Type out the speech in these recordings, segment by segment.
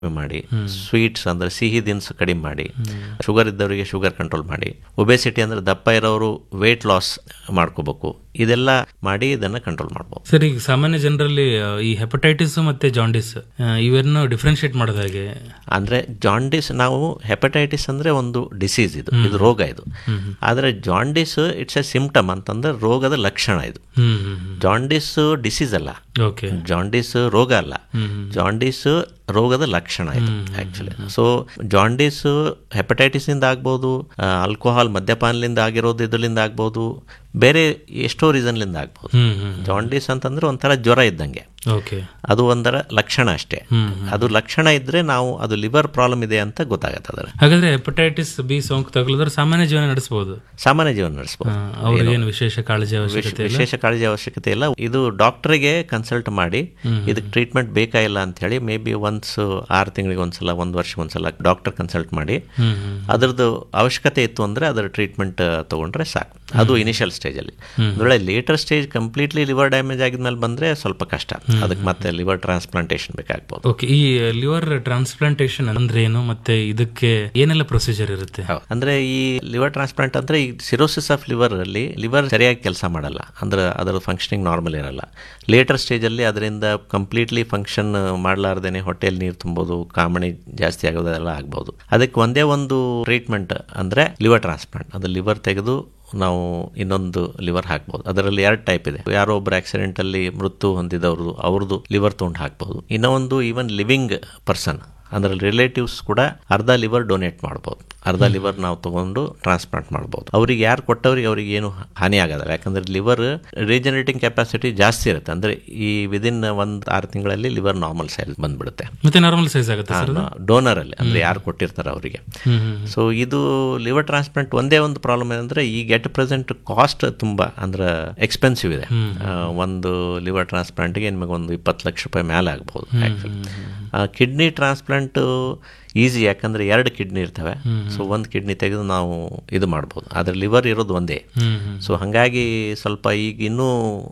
ಕಡಿಮೆ ಮಾಡಿ ಸ್ವೀಟ್ಸ್ ಅಂದ್ರೆ ಸಿಹಿ ದಿನಸು ಕಡಿಮೆ ಮಾಡಿ ಶುಗರ್ ಇದ್ದವರಿಗೆ ಶುಗರ್ ಕಂಟ್ರೋಲ್ ಮಾಡಿ ಒಬೆಸಿಟಿ ಅಂದ್ರೆ ದಪ್ಪ ಇರೋರು ವೇಟ್ ಲಾಸ್ ಮಾಡ್ಕೋಬೇಕು ಇದೆಲ್ಲ ಮಾಡಿ ಇದನ್ನ ಕಂಟ್ರೋಲ್ ಮಾಡ್ಬೋದು ಸರ್ ಈಗ ಸಾಮಾನ್ಯ ಜನರಲ್ಲಿ ಆ, ಈ ಹೆಪಟೈಟಿಸ್ ಮತ್ತೆ ಜಾಂಡಿಸ್ ಇವೆರನ್ನು ಡಿಫ್ರೆನ್ಶಿಯೇಟ್ ಮಾಡೋದು ಹಾಗೆ ಅಂದ್ರೆ ಜಾಂಡಿಸ್ ನಾವು ಹೆಪಟೈಟಿಸ್ ಅಂದ್ರೆ ಒಂದು ಡಿಸೀಸ್ ಇದು ಇದು ರೋಗ ಇದು ಆದ್ರೆ ಜಾಂಡಿಸ್ ಇಟ್ಸ್ ಎ ಸಿಂಪ್ಟಮ್ ಅಂತಂದ್ರೆ ರೋಗದ ಲಕ್ಷಣ ಇದು ಹ್ಮ್ ಹ್ಮ್ ಜಾಂಡಿಸ್ ಡಿಸೀಸ್ ಅಲ್ಲ ಓಕೆ ಜಾಂಡೀಸ್ ರೋಗ ಅಲ್ಲ ಜಾಂಡೀಸ್ ರೋಗದ ಲಕ್ಷಣ ಇದು ಆಕ್ಚುಲಿ ಸೊ ಜಾಂಡೀಸ್ ಹೆಪಟೈಟಿಸ್ ಇಂದ ಆಗ್ಬೋದು ಆಲ್ಕೋಹಾಲ್ ಮದ್ಯಪಾನದಿಂದ ಆಗಿರೋದು ಇದರಿಂದ ಆಗ್ಬೋದು ಬೇರೆ ಎಷ್ಟೋ ರೀಸನ್ಲಿಂದ ಆಗ್ಬೋದು ಹ್ಮ್ ಹ್ಮ್ ಜಾಂಡೀಸ್ ಅಂತಂದ್ರೆ ಒಂಥರ ಜ್ವರ ಇದ್ದಂಗೆ ಓಕೆ ಅದು ಒಂದರ ಲಕ್ಷಣ ಅಷ್ಟೇ ಹ್ಮ್ ಅದು ಲಕ್ಷಣ ಇದ್ರೆ ನಾವು ಅದು ಲಿವರ್ ಪ್ರಾಬ್ಲಮ್ ಇದೆ ಅಂತ ಗೊತ್ತಾಗತ್ತೆ ಅದರ ಹಾಗಾದ್ರೆ ಹೆಪಟೈಟಿಸ್ ಬಿ ಸೋಂಕು ತಗುಲಿದ್ರೆ ಸಾಮಾನ್ಯ ಜೀವನ ನಡೆಸಬಹುದು ಸಾಮಾನ್ಯ ಜೀವನ ನಡೆಸ್ಬೋದು ಅವ್ರಿಗೇನು ವಿಶೇಷ ಕಾಳಜಿ ಅವಶ್ಯಕತೆ ಇಲ್ಲ ವಿಶೇಷ ಕಾಳಜಿ ಅವಶ್ಯಕತೆ ಇಲ್ಲ ಇದು ಡಾಕ್ಟರ್ಗೆ ಕನ್ಸಲ್ಟ್ ಮಾಡಿ ಇದಕ್ಕೆ ಟ್ರೀಟ್ಮೆಂಟ್ ಬೇಕಾ ಇಲ್ಲ ಅಂತ ಹೇಳಿ ಮೇ ಬಿ ಒನ್ಸ್ ಆರು ತಿಂಗಳಿಗೆ ಒಂದ್ಸಲ ಒಂದು ವರ್ಷ ಒಂದ್ಸಲ ಡಾಕ್ಟರ್ ಕನ್ಸಲ್ಟ್ ಮಾಡಿ ಹ್ಮ್ ಹ್ಮ್ ಅದ್ರದ್ದು ಅವಶ್ಯಕತೆ ಇತ್ತು ಅಂದ್ರೆ ಅದರ ಟ್ರೀಟ್ಮೆಂಟ್ ತಗೊಂಡ್ರೆ ಸಾಕು ಅದು ಇನಿಷಿಯಲ್ ಸ್ಟೇಜಲ್ಲಿ ಒಳ್ಳೆ later stage completely liver damage ಆಗಿದ್ಮೇಲೆ ಬಂದ್ರೆ ಸ್ವಲ್ಪ ಕಷ್ಟ ಅದಕ್ಕೆ ಮತ್ತೆ ಲಿವರ್ ಟ್ರಾನ್ಸ್ಪ್ಲಾಂಟೇಶನ್ ಬೇಕಾಗ್ಬೋದು ಓಕೆ ಈ ಲಿವರ್ ಟ್ರಾನ್ಸ್ಪ್ಲಾಂಟೇಶನ್ ಅಂದ್ರೆ ಏನು ಮತ್ತೆ ಇದಕ್ಕೆ ಏನೆಲ್ಲ ಪ್ರೊಸೀಜರ್ ಇರುತ್ತೆ ಹೌದು. ಅಂದ್ರೆ ಈ ಲಿವರ್ ಟ್ರಾನ್ಸ್ಪ್ಲಾಂಟ್ ಅಂದ್ರೆ ಈ ಸಿರೋಸಿಸ್ ಆಫ್ ಲಿವರ್ ಅಲ್ಲಿ ಲಿವರ್ ಸರಿಯಾಗಿ ಕೆಲಸ ಮಾಡಲ್ಲ ಅಂದ್ರೆ ಅದರ ಫಂಕ್ಷನಿಂಗ್ ನಾರ್ಮಲ್ ಇರಲ್ಲ ಲೇಟರ್ ಸ್ಟೇಜ್ ಅಲ್ಲಿ ಅದರಿಂದ ಕಂಪ್ಲೀಟ್ಲಿ ಫಂಕ್ಷನ್ ಮಾಡಲಾರ್ದೇನೆ ಹೊಟ್ಟೆಯಲ್ಲಿ ನೀರು ತುಂಬೋದು ಕಾಮಣಿ ಜಾಸ್ತಿ ಆಗೋದೆಲ್ಲ ಆಗ್ಬೋದು ಅದಕ್ಕೆ ಒಂದೇ ಒಂದು ಟ್ರೀಟ್ಮೆಂಟ್ ಅಂದ್ರೆ ಲಿವರ್ ಟ್ರಾನ್ಸ್ಪ್ಲಾಂಟ್ ಅದು ಲಿವರ್ ತೆಗೆದು ನಾವು ಇನ್ನೊಂದು ಲಿವರ್ ಹಾಕ್ಬೋದು ಅದರಲ್ಲಿ ಎರಡು ಟೈಪ್ ಇದೆ ಯಾರೋ ಒಬ್ಬರು ಆಕ್ಸಿಡೆಂಟ್ ಅಲ್ಲಿ ಮೃತ್ಯು ಹೊಂದಿದವ್ರದ್ದು ಅವ್ರದ್ದು ಲಿವರ್ ತೊಗೊಂಡು ಹಾಕ್ಬೋದು ಇನ್ನೂ ಒಂದು ಈವನ್ ಲಿವಿಂಗ್ ಪರ್ಸನ್ ಅಂದ್ರೆ ರಿಲೇಟಿವ್ಸ್ ಕೂಡ ಅರ್ಧ ಲಿವರ್ ಡೊನೇಟ್ ಮಾಡ್ಬೋದು ಅರ್ಧ ಲಿವರ್ ನಾವು ತಗೊಂಡು ಟ್ರಾನ್ಸ್ಪ್ಲಾಂಟ್ ಮಾಡ್ಬೋದು ಅವ್ರಿಗೆ ಯಾರು ಕೊಟ್ಟವ್ರಿಗೆ ಅವ್ರಿಗೆ ಏನು ಹಾನಿ ಆಗೋದಿಲ್ಲ ಯಾಕಂದ್ರೆ ಲಿವರ್ ರೀಜನರೇಟಿಂಗ್ ಕೆಪಾಸಿಟಿ ಜಾಸ್ತಿ ಇರುತ್ತೆ ಅಂದ್ರೆ ಈ ವಿದಿನ್ ಒಂದು ಆರು ತಿಂಗಳಲ್ಲಿ ಲಿವರ್ ನಾರ್ಮಲ್ ಸೈಜ್ ಬಂದ್ಬಿಡುತ್ತೆ ಮತ್ತೆ ನಾರ್ಮಲ್ ಸೈಜ್ ಆಗುತ್ತೆ ಸರ್ ಡೋನರ್ ಅಲ್ಲಿ ಅಂದ್ರೆ ಯಾರು ಕೊಟ್ಟಿರ್ತಾರೆ ಅವರಿಗೆ ಹ್ಮ್ ಹ್ಮ್ ಸೊ ಇದು ಲಿವರ್ ಟ್ರಾನ್ಸ್ಪ್ಲಾಂಟ್ ಒಂದೇ ಒಂದು ಪ್ರಾಬ್ಲಮ್ ಏನಂದ್ರೆ ಈಗ ಎಟ್ ಪ್ರೆಸೆಂಟ್ ಕಾಸ್ಟ್ ತುಂಬಾ ಅಂದ್ರೆ ಎಕ್ಸ್ಪೆನ್ಸಿವ್ ಇದೆ ಆ, ಒಂದು ಲಿವರ್ ಟ್ರಾನ್ಸ್ಪ್ಲಾಂಟ್ಗೆ ನಿಮಗೆ ಒಂದು ಇಪ್ಪತ್ತು ಲಕ್ಷ ರೂಪಾಯಿ ಮೇಲೆ ಆಗ್ಬೋದು ಆ್ಯಕ್ಚುಲಿ ಕಿಡ್ನಿ ಟ್ರಾನ್ಸ್ಪ್ಲಾಂಟ್ ಈಸಿ ಯಾಕಂದ್ರೆ ಎರಡು ಕಿಡ್ನಿ ಇರ್ತವೆ ಸೊ ಒಂದು ಕಿಡ್ನಿ ತೆಗೆದು ನಾವು ಇದು ಮಾಡ್ಬೋದು ಆದ್ರೆ ಲಿವರ್ ಇರೋದು ಒಂದೇ ಹ್ಮ್ ಹ್ಮ್ ಸೊ ಹಾಗಾಗಿ ಸ್ವಲ್ಪ ಈಗ ಇನ್ನೂ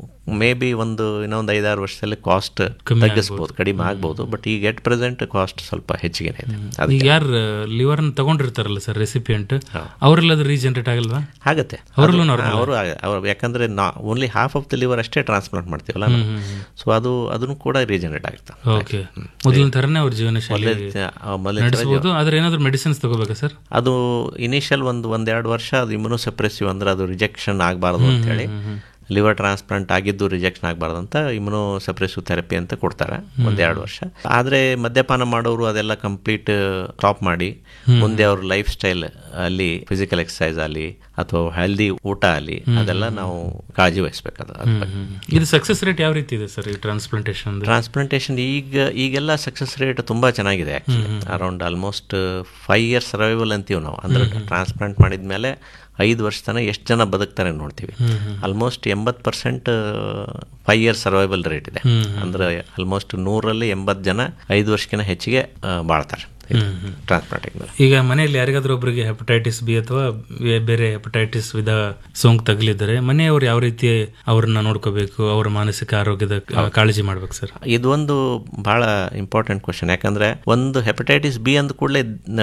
ಮೇ ಬಿ ಒಂದು ಇನ್ನೊಂದು ಐದಾರು ವರ್ಷದಲ್ಲಿ ಕಾಸ್ಟ್ ತಗ್ಗಿಸ್ಬೋದು ಕಡಿಮೆ ಆಗ್ಬೋದು ಬಟ್ ಈಗ ಎಟ್ ಪ್ರೆಸೆಂಟ್ ಕಾಸ್ಟ್ ಸ್ವಲ್ಪ ಹೆಚ್ಚಿಗೆ ಇದೆ ಅದಕ್ಕೆ ಈಗ ಯಾರು ಲಿವರ್ ತಗೊಂಡಿರ್ತಾರಲ್ಲ ಸರ್ ರೆಸಿಪಿಯಂಟ್ ಅವರೆಲ್ಲ ಅದು ರೀಜನರೇಟ್ ಆಗಲ್ವಾ ಆಗತ್ತೆ ಅವ್ರಲ್ಲೂ ಅದು- ಅವರು ಅವರು ಯಾಕಂದ್ರೆ ನಾ only half of the liver ಅಷ್ಟೇ ಟ್ರಾನ್ಸ್ಪ್ಲಾಂಟ್ ಮಾಡ್ತೀವಲ್ಲ ಸೊ ಅದು ಅದನ್ನು ಕೂಡ ರೀಜನರೇಟ್ ಆಗುತ್ತೆ ಓಕೆ ಮೊದಲಿನ ತರನೇ ಅವ್ರ ಜೀವನ ಶೈಲಿ ಮೊದಲೇ ನಡೆಸಬಹುದು ಆದ್ರೆ ಏನಾದ್ರು ಮೆಡಿಸಿನ್ಸ್ ತಗೋಬೇಕಾ ಸರ್ ಅದು ಇನಿಷಿಯಲ್ ಒಂದು ಒಂದೆರಡು ವರ್ಷ ಅದು ಇಮ್ಯುನೋ ಸಪ್ರೆಸಿವ್ ಅಂದ್ರೆ ಅದು ರಿಜೆಕ್ಷನ್ ಆಗಬಾರ್ದು ಅಂತ ಹೇಳಿ ಲಿವರ್ ಟ್ರಾನ್ಸ್ಪ್ಲಾಂಟ್ ಆಗಿದ್ದು ರಿಜೆಕ್ಷನ್ ಆಗಬಾರ್ದು ಅಂತ ಇಮ್ಯುನೋ ಸಪ್ರೆಸಿವ್ ಥೆರಪಿ ಅಂತ ಕೊಡ್ತಾರೆ ಒಂದೆರಡು ವರ್ಷ ಆದರೆ ಮದ್ಯಪಾನ ಮಾಡೋರು ಅದೆಲ್ಲ ಕಂಪ್ಲೀಟ್ ಸ್ಟಾಪ್ ಮಾಡಿ ಮುಂದೆ ಅವ್ರ ಲೈಫ್ ಸ್ಟೈಲ್ ಅಲ್ಲಿ ಫಿಸಿಕಲ್ ಎಕ್ಸಸೈಸ್ ಆಗಲಿ ಅಥವಾ ಹೆಲ್ದಿ ಊಟ ಆಗಲಿ ಅದೆಲ್ಲ ನಾವು ಕಾಳಜಿ ವಹಿಸ್ಬೇಕಾದ ಇದು ಸಕ್ಸಸ್ ರೇಟ್ ಯಾವ ರೀತಿ ಇದೆ ಸರ್ ಈ ಟ್ರಾನ್ಸ್ಪ್ಲಾಂಟೇಶನ್ ಟ್ರಾನ್ಸ್ಪ್ಲಾಂಟೇಶನ್ ಈಗ ಈಗೆಲ್ಲ ಸಕ್ಸಸ್ ರೇಟ್ ತುಂಬಾ ಚೆನ್ನಾಗಿದೆ around almost five years survival ಅಂತೀವಿ ನಾವು ಅಂದ್ರೆ ಟ್ರಾನ್ಸ್ಪ್ಲಾಂಟ್ ಮಾಡಿದ್ಮೇಲೆ ಐದು ವರ್ಷ ತನಕ ಎಷ್ಟು ಜನ ಬದುಕ್ತಾರೆ ನೋಡ್ತೀವಿ ಆಲ್ಮೋಸ್ಟ್ ಎಂಬತ್ತು percent five years survival rate ಇದೆ ಅಂದ್ರೆ ಆಲ್ಮೋಸ್ಟ್ ನೂರಲ್ಲಿ ಎಂಬತ್ತು ಜನ ಐದು ವರ್ಷಕ್ಕಿಂತ ಹೆಚ್ಚಿಗೆ ಆ, ಬಾಳ್ತಾರೆ ಟ್ರಾನ್ಸ್ಪ್ಲಾಂಟಿಂಗ್ ಈಗ ಮನೆಯಲ್ಲಿ ಯಾರಿಗಾದ್ರೂ ಒಬ್ಬರಿಗೆ ಹೆಪಟೈಟಿಸ್ ಬಿ ಅಥವಾ ಬೇ- ಬೇರೆ ಹೆಪಟೈಟಿಸ್ ವಿಧ ಸೋಂಕು ತಗಲಿದ್ದಾರೆ ಮನೆಯವರು ಯಾವ ರೀತಿ ಅವ್ರನ್ನ ನೋಡ್ಕೋಬೇಕು ಅವರ ಮಾನಸಿಕ ಆರೋಗ್ಯದ ಆ, ಕಾಳಜಿ ಮಾಡ್ಬೇಕು ಸರ್ ಇದೊಂದು ಬಹಳ ಇಂಪಾರ್ಟೆಂಟ್ ಕ್ವಶನ್ ಯಾಕಂದ್ರೆ ಒಂದು ಹೆಪಟೈಟಿಸ್ ಬಿ ಅಂದ ಕೂಡಲೇ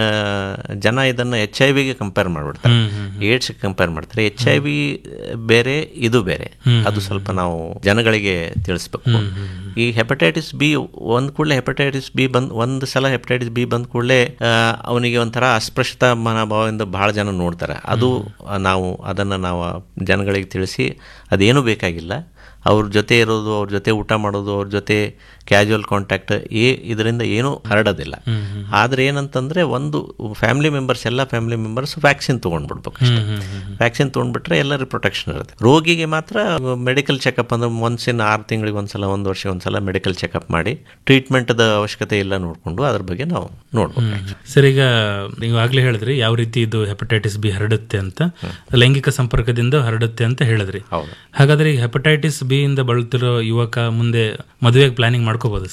ಜನ ಇದನ್ನ ಎಚ್ ಐ ವಿಗೆ ಕಂಪೇರ್ ಮಾಡ್ಬಿಡ್ತಾರೆ ಹ್ಮ್ ಹ್ಮ್ ಏಡ್ಸ್ ಕಂಪೇರ್ ಮಾಡ್ತಾರೆ ಎಚ್ ಐ ವಿ ಬೇರೆ ಇದು ಬೇರೆ ಅದು ಸ್ವಲ್ಪ ನಾವು ಜನಗಳಿಗೆ ತಿಳಿಸ್ಬೇಕು ಈ ಹೆಪಟೈಟಿಸ್ ಬಿ ಒಂದ್ ಕೂಡಲೇ ಹೆಪಟೈಟಿಸ್ ಬಿ ಬಂದ್ ಒಂದು ಸಲ ಹೆಪಟೈಟಿಸ್ ಬಿ ಬಂದ ಕೂಡಲೇ ಅವನಿಗೆ ಒಂಥರ ಅಸ್ಪೃಶ್ಯತಾ ಮನೋಭಾವದಿಂದ ಬಹಳ ಜನ ನೋಡ್ತಾರೆ ಅದು ಆ, ನಾವು ಅದನ್ನ ನಾವು ಜನಗಳಿಗೆ ತಿಳಿಸಿ ಅದೇನು ಬೇಕಾಗಿಲ್ಲ ಅವ್ರ ಜೊತೆ ಇರೋದು ಅವ್ರ ಜೊತೆ ಊಟ ಮಾಡೋದು ಅವ್ರ ಜೊತೆ ಕ್ಯಾಜುವಲ್ ಕಾಂಟ್ಯಾಕ್ಟ್ ಏ ಇದರಿಂದ ಏನೂ ಹರಡೋದಿಲ್ಲ ಆದ್ರೆ ಏನಂತಂದ್ರೆ ಒಂದು ಫ್ಯಾಮಿಲಿ ಮೆಂಬರ್ಸ್ ಎಲ್ಲ ಫ್ಯಾಮಿಲಿ ಮೆಂಬರ್ಸ್ ವ್ಯಾಕ್ಸಿನ್ ತೊಗೊಂಡ್ಬಿಡ್ಬೇಕು ಅಷ್ಟೇ ವ್ಯಾಕ್ಸಿನ್ ತೊಗೊಂಡ್ಬಿಟ್ರೆ ಎಲ್ಲರೂ ಪ್ರೊಟೆಕ್ಷನ್ ಇರುತ್ತೆ ರೋಗಿಗೆ ಮಾತ್ರ ಮೆಡಿಕಲ್ ಚೆಕಪ್ ಅಂದ್ರೆ ಒನ್ಸಿನ ಆರು ತಿಂಗಳಿಗೆ ಒಂದ್ಸಲ ಒಂದು ವರ್ಷ ಒಂದ್ಸಲ ಮೆಡಿಕಲ್ ಚೆಕಪ್ ಮಾಡಿ ಟ್ರೀಟ್ಮೆಂಟ್ದ ಅವಶ್ಯಕತೆ ಎಲ್ಲ ನೋಡಿಕೊಂಡು ಅದ್ರ ಬಗ್ಗೆ ನಾವು ನೋಡ್ಬೇಕು ಸರ್ ಈಗ ನೀವು ಆಗ್ಲೇ ಹೇಳಿದ್ರಿ ಯಾವ ರೀತಿ ಇದು ಹೆಪಟೈಟಿಸ್ ಬಿ ಹರಡುತ್ತೆ ಅಂತ ಲೈಂಗಿಕ ಸಂಪರ್ಕದಿಂದ ಹರಡುತ್ತೆ ಅಂತ ಹೇಳಿದ್ರಿ ಹೌದು ಹಾಗಾದ್ರೆ ಈ ಹೆಪಟೈಟಿಸ್ ಬಿ ಇಂದ ಬಳಲ್ತಿರೋ ಯುವಕ ಮುಂದೆ ಮದುವೆಗೆ ಪ್ಲಾನಿಂಗ್ ಮಾಡ್ಕೋಬಹುದು ಸರ್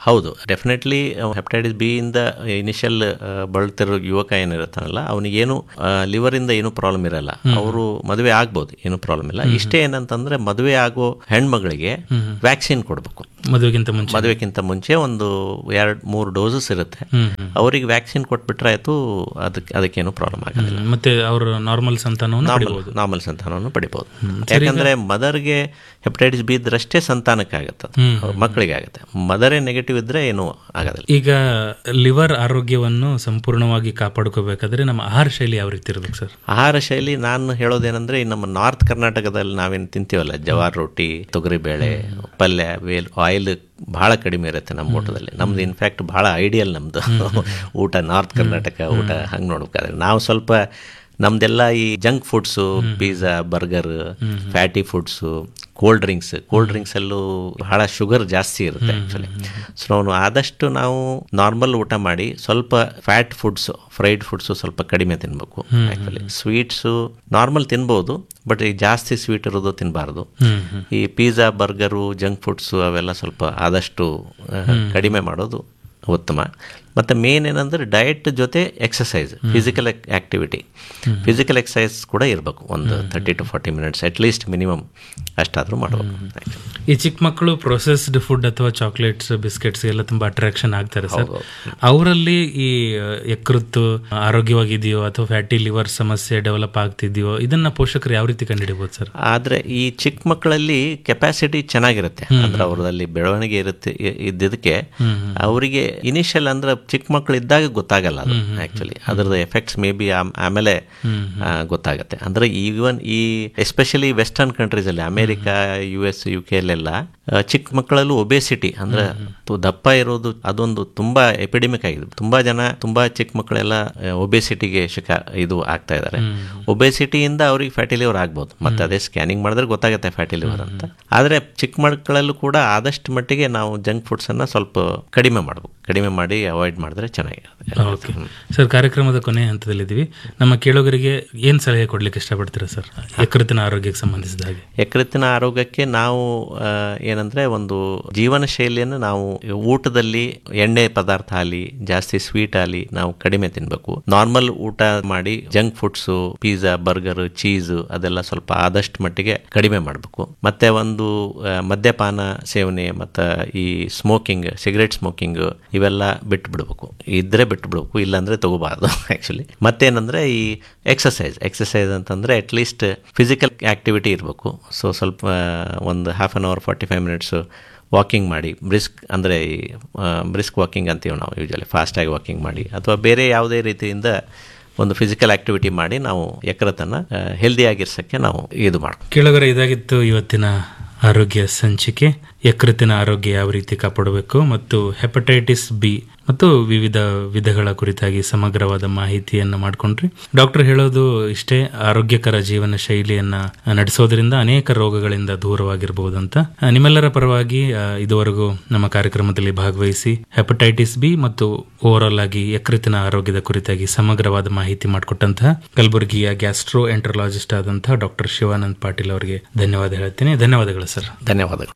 ಹೌದು ಡೆಫಿನೆಟ್ಲಿ ಹೆಪಟೈಟಿಸ್ ಬಿ ಇಂದ ಇನಿಷಿಯಲ್ ಬಳಲ್ತಿರೋ ಯುವಕ ಏನಿರುತ್ತಾನಲ್ಲ ಅವನಿಗೇನು ಲಿವರ್ ಇಂದ ಏನು ಪ್ರಾಬ್ಲಮ್ ಇರಲ್ಲ ಅವರು ಮದುವೆ ಆಗ್ಬೋದು ಏನು ಪ್ರಾಬ್ಲಮ್ ಇಲ್ಲ ಇಷ್ಟೇ ಏನಂತಂದ್ರೆ ಮದುವೆ ಆಗೋ ಹೆಣ್ಮಗಳಿಗೆ ವ್ಯಾಕ್ಸಿನ್ ಕೊಡಬೇಕು ಮದುವೆಗಿಂತ ಮುಂಚೆ ಮದುವೆಗಿಂತ ಮುಂಚೆ ಒಂದು ಎರಡ್ ಮೂರು ಡೋಸಸ್ ಇರುತ್ತೆ ಹ್ಮ್ ಅವರಿಗೆ ವ್ಯಾಕ್ಸಿನ್ ಕೊಟ್ಬಿಟ್ರೆ ಆಯ್ತು ಅದಕ್ಕೆ ಅದಕ್ಕೇನು ಪ್ರಾಬ್ಲಮ್ ಆಗೋದಿಲ್ಲ ಹ್ಮ್. ಮತ್ತೆ ಅವರು ನಾರ್ಮಲ್ ಸಂತಾನವನ್ನು ಪಡಿಬಹುದು ನಾರ್ಮಲ್ ಸಂತಾನವನ್ನು ಪಡಿಬಹುದು ಯಾಕಂದ್ರೆ ಮದರ್ಗೆ ಹೆಪಟೈಟಿಸ್ ಬಿ ಇದ್ರಷ್ಟೇ ಸಂತಾನಕ್ಕಾಗತ್ತೆ ಅದು. ಹ್ಮ್. ಅವ್ರ ಮಕ್ಕಳಿಗೆ ಆಗುತ್ತೆ ಮದರೇ ನೆಗೆಟಿವ್ ಇದ್ರೆ ಏನು ಆಗೋದಿಲ್ಲ ಈಗ ಲಿವರ್ ಆರೋಗ್ಯವನ್ನು ಸಂಪೂರ್ಣವಾಗಿ ಕಾಪಾಡ್ಕೋಬೇಕಾದ್ರೆ ನಮ್ಮ ಆಹಾರ ಶೈಲಿ ಯಾವ ರೀತಿ ಇರ್ಬೇಕು ಸರ್ ಆಹಾರ ಶೈಲಿ ನಾನು ಹೇಳೋದೇನಂದ್ರೆ ಈ ನಮ್ಮ ನಾರ್ತ್ ಕರ್ನಾಟಕದಲ್ಲಿ ನಾವೇನು ತಿಂತೀವಲ್ಲ ಜವಾರ್ ರೊಟ್ಟಿ ತೊಗರಿಬೇಳೆ ಪಲ್ಯ ವೇಲ್ ಆಯಿಲ್ ಬಹಳ ಕಡಿಮೆ ಇರುತ್ತೆ ನಮ್ಮ ಊಟದಲ್ಲಿ ನಮ್ದು ಇನ್ಫ್ಯಾಕ್ಟ್ ಬಹಳ ಐಡಿಯಲ್ ನಮ್ದು ಊಟ ನಾರ್ತ್ ಕರ್ನಾಟಕ ಊಟ ಹಂಗೆ ನೋಡ್ಬೇಕಾದ್ರೆ ನಾವು ಸ್ವಲ್ಪ ನಮ್ದೆಲ್ಲ ಈ junk foods pizza burger fatty foods cold drinks cold ಡ್ರಿಂಕ್ಸಲ್ಲೂ ಬಹಳ ಶುಗರ್ ಜಾಸ್ತಿ ಇರುತ್ತೆ ಆ್ಯಕ್ಚುಲಿ ಸೊ ನಾವು ಆದಷ್ಟು ನಾವು ನಾರ್ಮಲ್ ಊಟ ಮಾಡಿ ಸ್ವಲ್ಪ ಫ್ಯಾಟ್ ಫುಡ್ಸು ಫ್ರೈಡ್ ಫುಡ್ಸು ಸ್ವಲ್ಪ ಕಡಿಮೆ ತಿನ್ಬೇಕು ಆ್ಯಕ್ಚುಲಿ ಸ್ವೀಟ್ಸು ನಾರ್ಮಲ್ ತಿನ್ಬೋದು ಬಟ್ ಈ ಜಾಸ್ತಿ ಸ್ವೀಟ್ ಇರೋದು ತಿನ್ನಬಾರ್ದು ಹ್ಮ್ ಹ್ಮ್ ಈ ಪಿಜ್ಜಾ ಬರ್ಗರು ಜಂಕ್ ಫುಡ್ಸು ಅವೆಲ್ಲ ಸ್ವಲ್ಪ ಆದಷ್ಟು ಆ, ಕಡಿಮೆ ಮಾಡೋದು ಉತ್ತಮ ಮತ್ತು ಮೇನ್ ಏನಂದ್ರೆ ಡಯಟ್ ಜೊತೆ exercise physical activity physical exercise ಕೂಡ ಇರಬೇಕು ಒಂದು thirty to forty minutes at least minimum ಅಷ್ಟಾದರೂ ಮಾಡಬೇಕು ಈ ಚಿಕ್ಕ ಮಕ್ಕಳು ಪ್ರೊಸೆಸ್ಡ್ ಫುಡ್ ಅಥವಾ ಚಾಕ್ಲೇಟ್ಸ್ ಬಿಸ್ಕೆಟ್ಸ್ ಎಲ್ಲ ತುಂಬಾ ಅಟ್ರಾಕ್ಷನ್ ಆಗ್ತಾರೆ ಸರ್ ಅವರಲ್ಲಿ ಈ ಆ, ಯಕೃತ್ತು ಆರೋಗ್ಯವಾಗಿದೆಯೋ ಅಥವಾ ಫ್ಯಾಟಿ ಲಿವರ್ ಸಮಸ್ಯೆ ಡೆವಲಪ್ ಆಗ್ತಿದೆಯೋ ಇದನ್ನ ಪೋಷಕರು ಯಾವ ರೀತಿ ಕಂಡುಹಿಡಿಬಹುದು ಸರ್ ಆದರೆ ಈ ಚಿಕ್ಕ ಮಕ್ಕಳಲ್ಲಿ ಕೆಪಾಸಿಟಿ ಚೆನ್ನಾಗಿರುತ್ತೆ ಅಂದ್ರೆ ಅವರಲ್ಲಿ ಬೆಳವಣಿಗೆ ಇರುತ್ತೆ ಇ- ಇದ್ದಿದ್ದಕ್ಕೆ ಅವರಿಗೆ ಇನಿಷಿಯಲ್ ಅಂದ್ರೆ ಚಿಕ್ಕ ಮಕ್ಕಳು ಇದ್ದಾಗ ಗೊತ್ತಾಗಲ್ಲ ಅದು ಆಕ್ಚುಲಿ ಅದರದ್ದು ಎಫೆಕ್ಟ್ಸ್ ಮೇ ಬಿ ಆಮೇಲೆ ಆ, ಗೊತ್ತಾಗತ್ತೆ ಅಂದ್ರೆ ಈವನ್ ಈ ಎಸ್ಪೆಷಲಿ ವೆಸ್ಟರ್ನ್ ಕಂಟ್ರೀಸ್ ಅಲ್ಲಿ America U S U K ಅಲ್ಲೆಲ್ಲ ಆ, ಚಿಕ್ಕ ಮಕ್ಕಳಲ್ಲೂ ಒಬೇಸಿಟಿ ಅಂದ್ರೆ ತು- ದಪ್ಪ ಇರೋದು ಅದೊಂದು ತುಂಬಾ ಎಪಿಡೆಮಿಕ್ ಆಗಿದೆ ತುಂಬಾ ಜನ ತುಂಬಾ ಚಿಕ್ಕ ಮಕ್ಕಳೆಲ್ಲ ಒಬೇಸಿಟಿಗೆ ಶಿಕ ಇದು ಆಗ್ತಾ ಇದ್ದಾರೆ ಒಬೇಸಿಟಿಯಿಂದ ಅವ್ರಿಗೆ ಫ್ಯಾಟಿ ಲಿವರ್ ಆಗ್ಬೋದು ಮತ್ತೆ ಅದೇ ಸ್ಕ್ಯಾನಿಂಗ್ ಮಾಡಿದ್ರೆ ಗೊತ್ತಾಗುತ್ತೆ ಫ್ಯಾಟಿ ಲಿವರ್ ಅಂತ ಆದ್ರೆ ಚಿಕ್ಕ ಮಕ್ಕಳಲ್ಲೂ ಕೂಡ ಆದಷ್ಟು ಮಟ್ಟಿಗೆ ನಾವು ಜಂಕ್ ಫುಡ್ಸ್ ಅನ್ನ ಸ್ವಲ್ಪ ಕಡಿಮೆ ಮಾಡ್ಬೇಕು ಕಡಿಮೆ ಮಾಡಿ ಅವಾಯ್ಡ್ ಮಾಡಿದ್ರೆ ಚೆನ್ನಾಗಿರುತ್ತೆ ಓಕೆ ಸರ್ ಕಾರ್ಯಕ್ರಮದ ಕೊನೆ ಹಂತದಲ್ಲಿದ್ದೀವಿ ನಮ್ಮ ಕೇಳುಗರಿಗೆ ಏನ್ ಸಲಹೆ ಕೊಡ್ಲಿಕ್ಕೆ ಇಷ್ಟಪಡ್ತೀರಾ ಸರ್ ಯಕೃತ್ತಿನ ಆರೋಗ್ಯಕ್ಕೆ ಸಂಬಂಧಿಸಿದ ಹಾಗೆ ಯಕೃತ್ತಿನ ಆರೋಗ್ಯಕ್ಕೆ ನಾವು ಆ, ಏನಂದ್ರೆ ಒಂದು ಜೀವನ ಶೈಲಿಯನ್ನು ನಾವು ಊಟದಲ್ಲಿ ಎಣ್ಣೆ ಪದಾರ್ಥ ಆಗಲಿ ಜಾಸ್ತಿ ಸ್ವೀಟ್ ಆಗಲಿ ನಾವು ಕಡಿಮೆ ತಿನ್ಬೇಕು ನಾರ್ಮಲ್ ಊಟ ಮಾಡಿ junk foods pizza burger cheese ಅದೆಲ್ಲ ಸ್ವಲ್ಪ ಆದಷ್ಟು ಮಟ್ಟಿಗೆ ಕಡಿಮೆ ಮಾಡಬೇಕು ಮತ್ತೆ ಒಂದು ಆ, ಮದ್ಯಪಾನ ಸೇವನೆ ಮತ್ತು ಈ ಸ್ಮೋಕಿಂಗ್ ಸಿಗರೇಟ್ ಸ್ಮೋಕಿಂಗ್ ಇವೆಲ್ಲ ಬಿಟ್ಟು ಬಿಡಬೇಕು ಇದ್ರೆ ಬಿಟ್ಟು ಬಿಡಬೇಕು ಇಲ್ಲಾಂದ್ರೆ ತಗೋಬಾರ್ದು ಆ್ಯಕ್ಚುಲಿ ಮತ್ತೇನಂದ್ರೆ ಈ ಎಕ್ಸಸೈಸ್ ಎಕ್ಸಸೈಸ್ ಅಂತಂದ್ರೆ ಅಟ್ಲೀಸ್ಟ್ ಫಿಸಿಕಲ್ ಆಕ್ಟಿವಿಟಿ ಇರಬೇಕು ಸೊ ಸ್ವಲ್ಪ ಒಂದು half an hour forty five minutes walking ಮಾಡಿ ಬ್ರಿಸ್ಕ್ ಅಂದರೆ ಈ ಬ್ರಿಸ್ಕ್ ವಾಕಿಂಗ್ ಅಂತೀವಿ ನಾವು ಯೂಶಲಿ ಫಾಸ್ಟಾಗಿ ವಾಕಿಂಗ್ ಮಾಡಿ ಅಥವಾ ಬೇರೆ ಯಾವುದೇ ರೀತಿಯಿಂದ ಒಂದು ಫಿಸಿಕಲ್ ಆಕ್ಟಿವಿಟಿ ಮಾಡಿ ನಾವು ಯಕೃತನ್ನು ಹೆಲ್ದಿಯಾಗಿರ್ಸೋಕ್ಕೆ ನಾವು ಇದು ಮಾಡ್ಬೇಕು ಕೇಳುಗರ ಇದಾಗಿತ್ತು ಇವತ್ತಿನ ಆರೋಗ್ಯ ಸಂಚಿಕೆ ಯಕೃತ್ತಿನ ಆರೋಗ್ಯ ಯಾವ ರೀತಿ ಕಾಪಾಡಬೇಕು ಮತ್ತು ಹೆಪಟೈಟಿಸ್ ಬಿ ಮತ್ತು ವಿವಿಧ ವಿಧಗಳ ಕುರಿತಾಗಿ ಸಮಗ್ರವಾದ ಮಾಹಿತಿಯನ್ನ ಮಾಡ್ಕೊಂಡ್ರಿ ಡಾಕ್ಟರ್ ಹೇಳೋದು ಇಷ್ಟೇ ಆರೋಗ್ಯಕರ ಜೀವನ ಶೈಲಿಯನ್ನ ನಡೆಸೋದ್ರಿಂದ ಅನೇಕ ರೋಗಗಳಿಂದ ದೂರವಾಗಿರಬಹುದಂತ ಆ, ನಿಮ್ಮೆಲ್ಲರ ಪರವಾಗಿ ಆ, ಇದುವರೆಗೂ ನಮ್ಮ ಕಾರ್ಯಕ್ರಮದಲ್ಲಿ ಭಾಗವಹಿಸಿ ಹೆಪಟೈಟಿಸ್ ಬಿ ಮತ್ತು ಓವರಾಲ್ ಆಗಿ ಯಕೃತ್ತಿನ ಆರೋಗ್ಯದ ಕುರಿತಾಗಿ ಸಮಗ್ರವಾದ ಮಾಹಿತಿ ಮಾಡಿಕೊಟ್ಟಂತಹ ಕಲಬುರಗಿಯ ಗ್ಯಾಸ್ಟ್ರೋ ಎಂಟ್ರಲಾಜಿಸ್ಟ್ ಆದಂತಹ ಡಾಕ್ಟರ್ ಶಿವಾನಂದ್ ಪಾಟೀಲ್ ಅವರಿಗೆ ಧನ್ಯವಾದ ಹೇಳ್ತೀನಿ ಧನ್ಯವಾದಗಳು ಸರ್ ಧನ್ಯವಾದಗಳು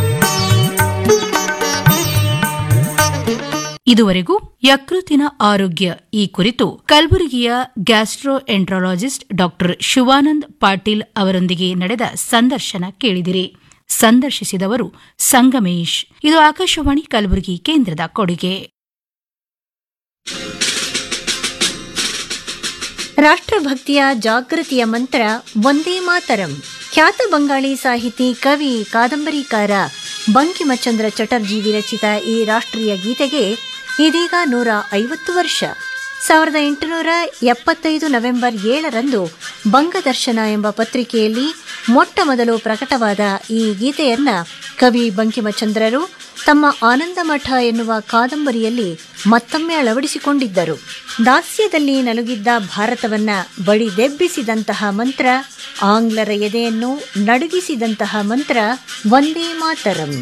ಇದುವರೆಗೂ ಯಕೃತಿನ ಆರೋಗ್ಯ ಈ ಕುರಿತು ಕಲಬುರಗಿಯ gastroenterologist doctor Shivanand Patil ಅವರೊಂದಿಗೆ ನಡೆದ ಸಂದರ್ಶನ ಕೇಳಿದಿರಿ ಸಂದರ್ಶಿಸಿದವರು ಸಂಗಮೇಶ್ ಇದು ಆಕಾಶವಾಣಿ ಕಲಬುರಗಿ ಕೇಂದ್ರದ ಕೊಡುಗೆ ರಾಷ್ಟ್ರಭಕ್ತಿಯ ಜಾಗೃತಿಯ ಮಂತ್ರ ಒಂದೇ ಮಾತರಂ ಖ್ಯಾತ ಬಂಗಾಳಿ ಸಾಹಿತಿ ಕವಿ ಕಾದಂಬರಿಕಾರ ಬಂಕಿಮಚಂದ್ರ ಚಟರ್ಜಿ ವಿರಚಿತ ಈ ರಾಷ್ಟ್ರೀಯ ಗೀತೆಗೆ ಇದೀಗ ನೂರ ಐವತ್ತು ವರ್ಷ ಸಾವಿರದ ಎಂಟುನೂರ ಎಪ್ಪತ್ತೈದು ನವೆಂಬರ್ ಏಳರಂದು ಬಂಗದರ್ಶನ ಎಂಬ ಪತ್ರಿಕೆಯಲ್ಲಿ ಮೊಟ್ಟ ಮೊದಲು ಪ್ರಕಟವಾದ ಈ ಗೀತೆಯನ್ನ ಕವಿ ಬಂಕಿಮಚಂದ್ರರು ತಮ್ಮ ಆನಂದಮಠ ಎನ್ನುವ ಕಾದಂಬರಿಯಲ್ಲಿ ಮತ್ತೊಮ್ಮೆ ಅಳವಡಿಸಿಕೊಂಡಿದ್ದರು ದಾಸ್ಯದಲ್ಲಿ ನಲುಗಿದ್ದ ಭಾರತವನ್ನ ಬಡಿದೆಬ್ಬಿಸಿದಂತಹ ಮಂತ್ರ ಆಂಗ್ಲರ ಎದೆಯನ್ನು ನಡುಗಿಸಿದಂತಹ ಮಂತ್ರ ಒಂದೇ ಮಾತರಂ